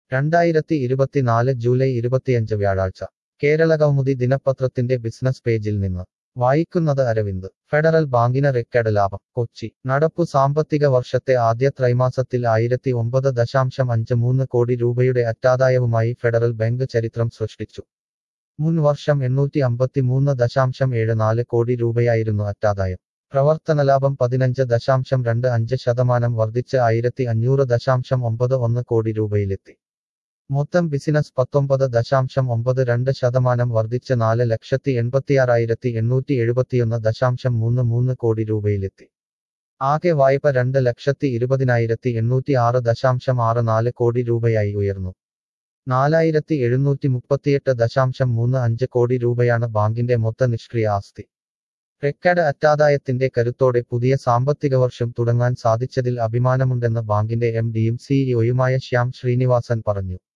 രണ്ടായിരത്തി ഇരുപത്തിനാല് ജൂലൈ ഇരുപത്തിയഞ്ച് വ്യാഴാഴ്ച കേരള കൗമുദി ദിനപത്രത്തിന്റെ ബിസിനസ് പേജിൽ നിന്ന് വായിക്കുന്നത് അരവിന്ദ് ഫെഡറൽ ബാങ്കിന് റെക്കോർഡ് ലാഭം കൊച്ചി നടപ്പു സാമ്പത്തിക വർഷത്തെ ആദ്യ ത്രൈമാസത്തിൽ ആയിരത്തി ഒമ്പത് ദശാംശം അഞ്ച് മൂന്ന് കോടി രൂപയുടെ അറ്റാദായവുമായി ഫെഡറൽ ബാങ്ക് ചരിത്രം സൃഷ്ടിച്ചു മുൻ വർഷം എണ്ണൂറ്റി അമ്പത്തിമൂന്ന് ദശാംശം ഏഴ് നാല് കോടി രൂപയായിരുന്നു അറ്റാദായം പ്രവർത്തനലാഭം പതിനഞ്ച് ദശാംശം രണ്ട് അഞ്ച് ശതമാനം വർദ്ധിച്ച് ആയിരത്തി അഞ്ഞൂറ് ദശാംശം ഒമ്പത് ഒന്ന് കോടി രൂപയിലെത്തി മൊത്തം ബിസിനസ് പത്തൊമ്പത് ദശാംശം ഒമ്പത് രണ്ട് ശതമാനം വർദ്ധിച്ച് നാല് ലക്ഷത്തി എൺപത്തിയാറായിരത്തി എണ്ണൂറ്റി എഴുപത്തിയൊന്ന് ദശാംശം മൂന്ന് മൂന്ന് കോടി രൂപയിലെത്തി ആകെ വായ്പ രണ്ട് ലക്ഷത്തി ഇരുപതിനായിരത്തി എണ്ണൂറ്റി ആറ് ദശാംശം ആറ് നാല് കോടി രൂപയായി ഉയർന്നു നാലായിരത്തി എഴുന്നൂറ്റി മുപ്പത്തിയെട്ട് ദശാംശം മൂന്ന് അഞ്ച് കോടി രൂപയാണ് ബാങ്കിന്റെ മൊത്ത നിഷ്ക്രിയ ആസ്തി റെക്കോർഡ് അറ്റാദായത്തിന്റെ കരുത്തോടെ പുതിയ സാമ്പത്തിക വർഷം തുടങ്ങാൻ സാധിച്ചതിൽ അഭിമാനമുണ്ടെന്ന് ബാങ്കിന്റെ എം ഡിയും സിഇഒയുമായ ശ്യാം ശ്രീനിവാസൻ പറഞ്ഞു